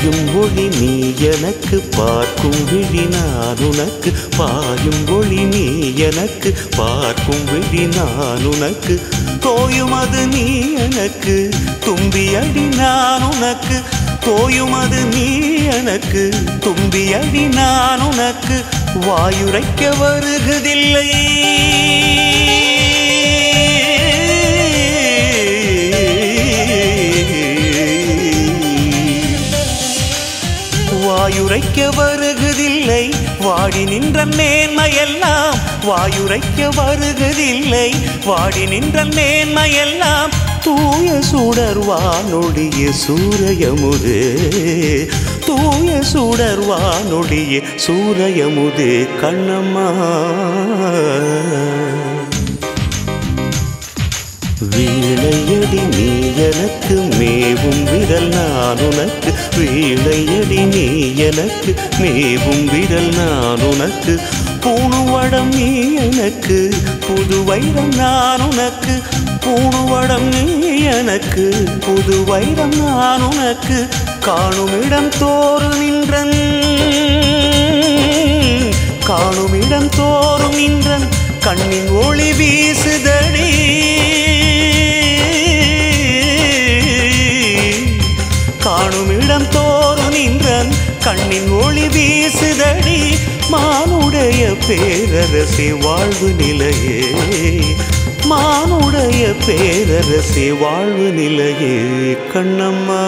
பாயும் ஒளி நீ எனக்கு பார்க்கும் விழி நான் உனக்கு பாயும் ஒளி நீ எனக்கு பார்க்கும் விழி நான் உனக்கு தோயும் அது நீ எனக்கு தும்பி அடி நான் உனக்கு தோயும் அது நீ எனக்கு தும்பி அடி நான் உனக்கு வாயுரைக்க வருகுதில்லை வாயுரைக்க வருகுதில்லை வாடி நின்ற மேன்மையெல்லாம் வாயுரைக்க வருகுதில்லை வாடி நின்ற மேன்மையெல்லாம் தூய சுடர்வானொடிய சூரியமுதே தூய சுடர்வானொடிய சூரியமுதே கண்ணம்மா வீணையடி நீ எனக்கு மேவும் விரல் நான் உனக்கு வீணையடி நீ எனக்கு மேவும் விரல் நான் உனக்கு பூணுவடம் நீ எனக்கு புது வைரம் நான் உனக்கு பூணுவடம் நீ எனக்கு புது வைரம் நான் உனக்கு காணும் இடம் தோறு நின்றன் காணும் இடம் தோறும் நின்றன் கண்ணின் ஒளி வீசுதடி காணும் இடம் தோறும் நின்றன் கண்ணின் ஒளி வீசுதடி மானுடைய பேரரசே வாழ்வு நிலையே மானுடைய பேரரசே வாழ்வு நிலையே கண்ணம்மா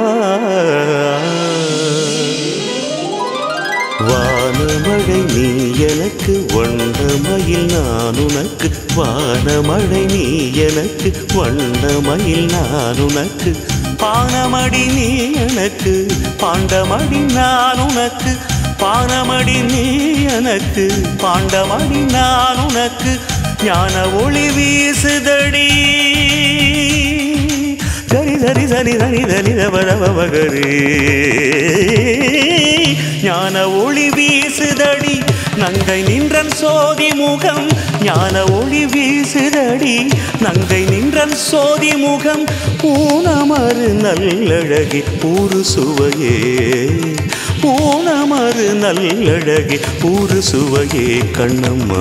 வானமழை நீ எனக்கு வண்ணமயில் நான் உனக்கு வானமழை நீ எனக்கு வண்ணமயில் நான் உனக்கு பானமடி நீ எனக்கு பாண்டமடி நான் உனக்கு பானமடி நீ எனக்கு பாண்டமடி நான் உனக்கு ஞான ஒளி வீசுதடி சரி சரி சரி சரி சரி தவறவகரே ஞான ஒளி வீசுதடி நங்கை நின்றன் சோதி முகம் ஞான ஒளி வீசுதடி நங்கை நின்றன் சோதி முகம் ஊனமறு நல்லழகி ஊரு சுவையே ஊனமறு நல்லழகி ஊரு சுவையே கண்ணம்மா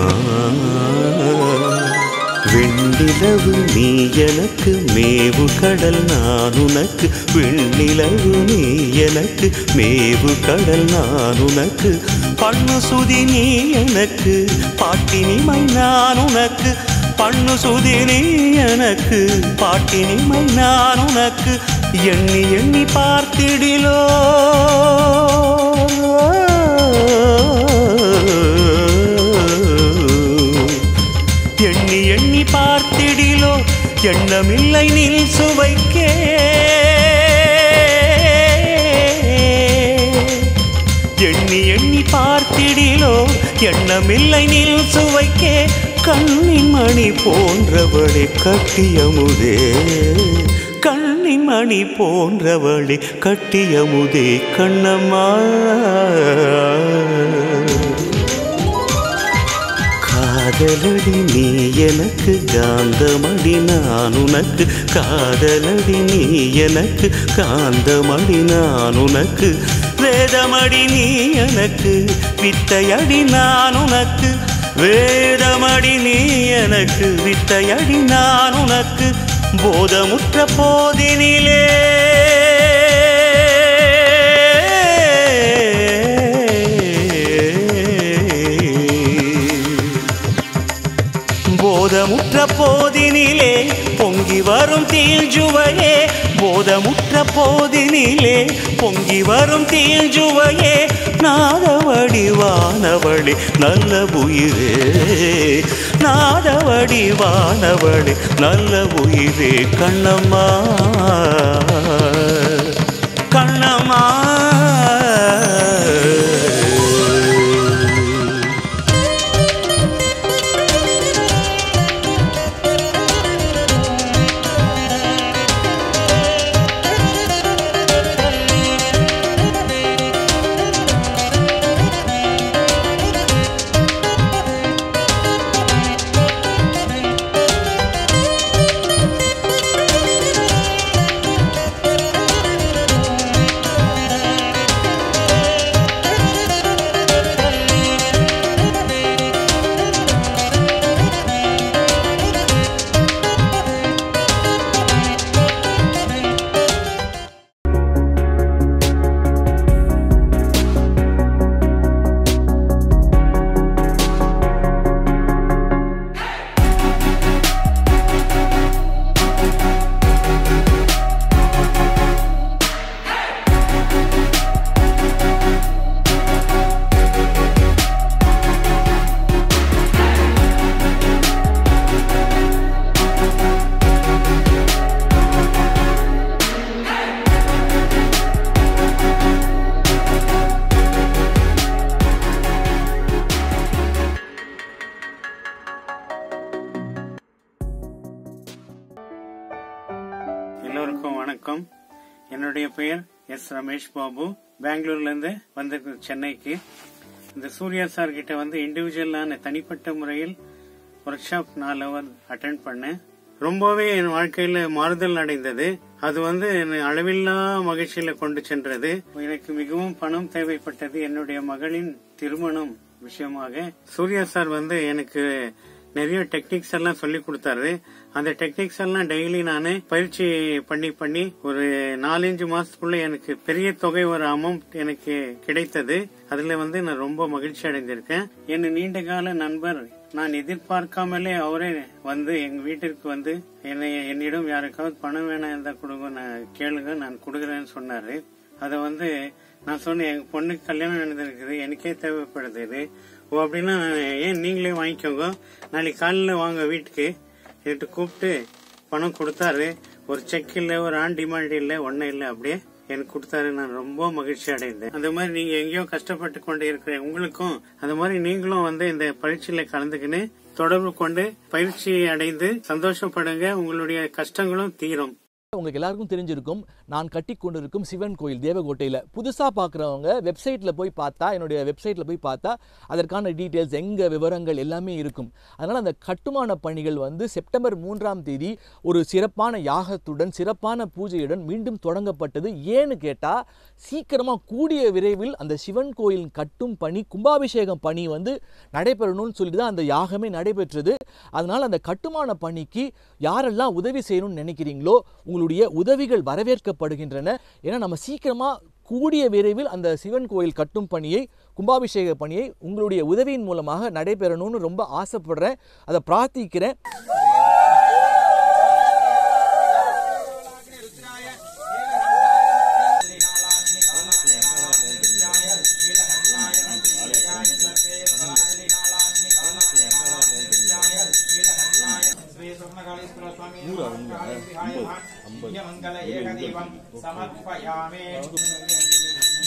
வெண்ணிலவு நீ எனக்கு மேவு கடல் நான் உனக்கு வெண்ணிலவு நீ எனக்கு மேவு கடல் நான் உனக்கு பண்ணு சுதி நீ எனக்கு பாட்டினிமை நான் உனக்கு பண்ணு சுதி நீ எனக்கு பாட்டினிமை நான் உனக்கு எண்ணி எண்ணி பார்த்திடிலோ எண்ணி எண்ணி பார்த்திடிலோ எண்ணமில்லை நில் சுவைக்கே எண்ணி எண்ணி பார்த்திடிலோ எண்ணமில்லை நில் சுவைக்கே கண்ணின் மணி போன்றவளை கட்டியமுதே கண்ணின் மணி போன்றவளை கட்டியமுதே கண்ணம்மா காதலடி நீ எனக்கு காந்தமடி நான் உனக்கு காதலடி நீ எனக்கு காந்தமடி நான் உனக்கு வேதமடி நீ எனக்கு வித்தையடி நான் உனக்கு வேதமடி நீ எனக்கு வித்தையடி நான் உனக்கு போதமுற்ற போதினிலே போதமுற்ற போதினிலே பொங்கி வரும் தீஞ்சுவையே போதமுற்ற போதினிலே பொங்கி வரும் தீஞ்சுவையே நாதவடி வானவழி நல்ல உயிரே நாதவடி வானவழி நல்ல உயிரே கண்ணம்மா கண்ணம்மா எல்லோருக்கும் வணக்கம் என்னுடைய பெயர் எஸ் ரமேஷ் பாபு பெங்களூர்ல இருந்து வந்திருக்கு சென்னைக்கு இந்த சூர்யா சார் கிட்ட வந்து இண்டிவிஜுவலான தனிப்பட்ட முறையில் ஒர்க் ஷாப் நாலு அவர் அட்டென்ட் பண்ணேன் ரொம்பவே என் வாழ்க்கையில மாறுதல் அடைந்தது அது வந்து என்னை அளவில்லா மகிழ்ச்சியில கொண்டு சென்றது எனக்கு மிகவும் பணம் தேவைப்பட்டது என்னுடைய மகளின் திருமணம் விஷயமாக சூர்யா சார் வந்து எனக்கு நிறைய டெக்னிக்ஸ் எல்லாம் சொல்லி கொடுத்தாரு அந்த டெக்னிக்ஸ் எல்லாம் டெய்லி நானு பயிற்சி பண்ணி பண்ணி ஒரு நாலஞ்சு மாசத்துக்குள்ள எனக்கு பெரிய தொகை ஒரு அமௌண்ட் எனக்கு கிடைத்தது அதுல வந்து நான் ரொம்ப மகிழ்ச்சி அடைந்திருக்கேன் என் நீண்ட கால நண்பர் நான் எதிர்பார்க்காமலே அவரே வந்து எங்க வீட்டிற்கு வந்து என்னை என்னிடம் யாருக்காவது பணம் வேணாம் இருந்தா கொடுங்க நான் கேளுங்க நான் கொடுக்குறேன்னு சொன்னாரு அதை வந்து நான் சொன்னேன் எங்க பொண்ணுக்கு கல்யாணம் நடந்திருக்குது எனக்கே தேவைப்படுது இது ஓ அப்படின்னா ஏன் நீங்களே வாங்கிக்கோங்க நாளைக்கு காலையில் வாங்க வீட்டுக்கு என்கிட்ட கூப்பிட்டு பணம் கொடுத்தாரு ஒரு செக் இல்லை ஒரு ஆன் டிமாண்ட் இல்லை ஒன்றும் இல்லை அப்படியே எனக்கு கொடுத்தாரு நான் ரொம்ப மகிழ்ச்சி அடைந்தேன் அந்த மாதிரி நீங்க எங்கேயோ கஷ்டப்பட்டு கொண்டு இருக்கிற உங்களுக்கும் அந்த மாதிரி நீங்களும் வந்து இந்த பரீட்சையில கலந்துக்கின்னு தொடர்பு கொண்டு பயிற்சி அடைந்து சந்தோஷப்படுங்க உங்களுடைய கஷ்டங்களும் தீரும் உங்களுக்கு எல்லாருக்கும் தெரிஞ்சிருக்கும் நான் கட்டி கொண்டிருக்கும் சிவன் கோயில் தேவகோட்டையில் புதுசாக பார்க்குறவங்க வெப்சைட்டில் போய் பார்த்தா என்னுடைய வெப்சைட்டில் போய் பார்த்தா அதற்கான டீட்டெயில்ஸ் எங்கே விவரங்கள் எல்லாமே இருக்கும் அதனால் அந்த கட்டுமான பணிகள் வந்து செப்டம்பர் மூன்றாம் தேதி ஒரு சிறப்பான யாகத்துடன் சிறப்பான பூஜையுடன் மீண்டும் தொடங்கப்பட்டது ஏன்னு கேட்டால் சீக்கிரமாக கூடிய விரைவில் அந்த சிவன் கோயில் கட்டும் பணி கும்பாபிஷேகம் பணி வந்து நடைபெறணும்னு சொல்லிட்டு தான் அந்த யாகமே நடைபெற்றது அதனால் அந்த கட்டுமான பணிக்கு யாரெல்லாம் உதவி செய்யணும்னு நினைக்கிறீங்களோ உங்களுடைய உதவிகள் வரவேற்கப்படுகின்றன ஏன்னா நம்ம சீக்கிரமாக கூடிய விரைவில் அந்த சிவன் கோயில் கட்டும் பணியை கும்பாபிஷேக பணியை உங்களுடைய உதவியின் மூலமாக நடைபெறணும்னு ரொம்ப ஆசைப்படுறேன் அதை பிரார்த்திக்கிறேன் मंगल एक दीपम समर्पयामे